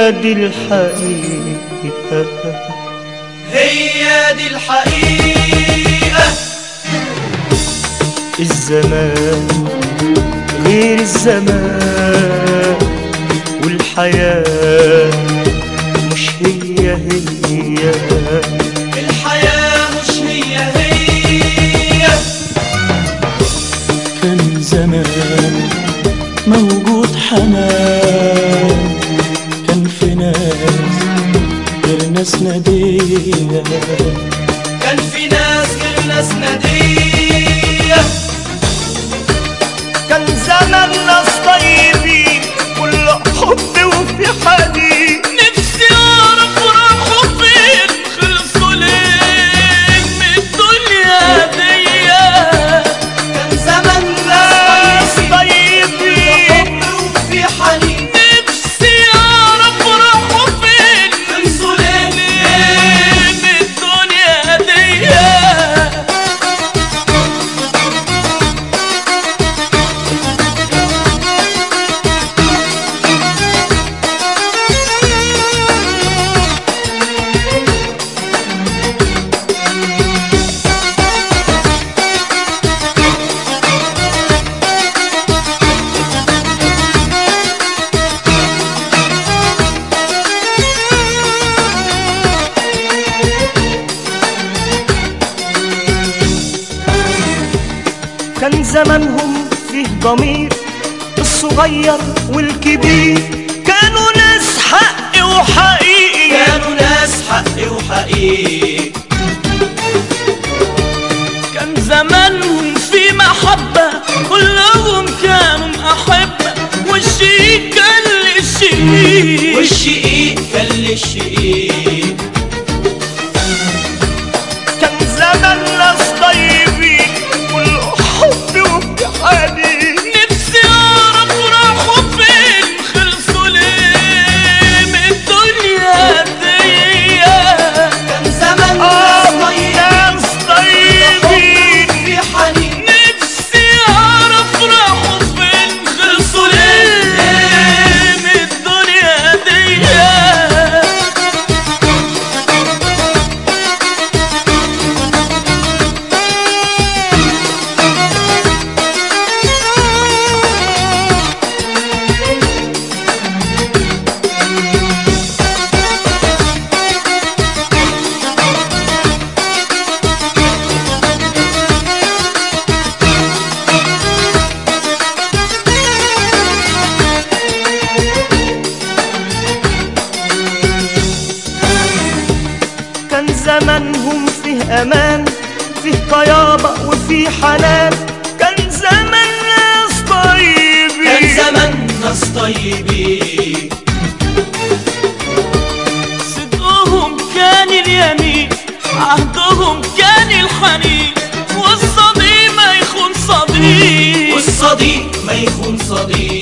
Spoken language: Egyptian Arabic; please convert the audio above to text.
دي الحقيقة هي دي الحقيقة الزمان غير الزمان والحياة مش هي هي الحياة مش هي هي كان زمان موجود حنان كان في ناس غير ناس نادية كان في ناس غير ناس نادية كان زمان ناس طيبين كل حب وفي حنين نفسي اعرف راحوا فين خلصوا ليه من الدنيا دي كان زمن ناس ناس طيبين حب وفي حنين نفسي اعرف راحوا فين خلصوا ليه ليه من الدنيا دي كان زمانهم فيه ضمير الصغير والكبير كانوا ناس حق وحقيقي كانوا ناس حق وحقيقي كان زمانهم في محبة كلهم كانوا أحبة والشيء كان للشيء والشقيق كان للشقيق كان زمان ناس طيبين كل حب وفي حنين نفسي أعرف راحوا فين خلصوا ليه من الدنيا دي كان زمن آه ناس ناس طيبين طيبين في حنين نفسي أعرف راحوا فين خلصوا ليه من الدنيا دي كان زمانهم فيه امان فيه طيابة وفيه حنان كان زمان ناس طيبين كان زمن ناس طيبين صدقهم كان اليمين عهدهم كان الحنين والصديق ما يخون صديق والصديق ما يكون صديق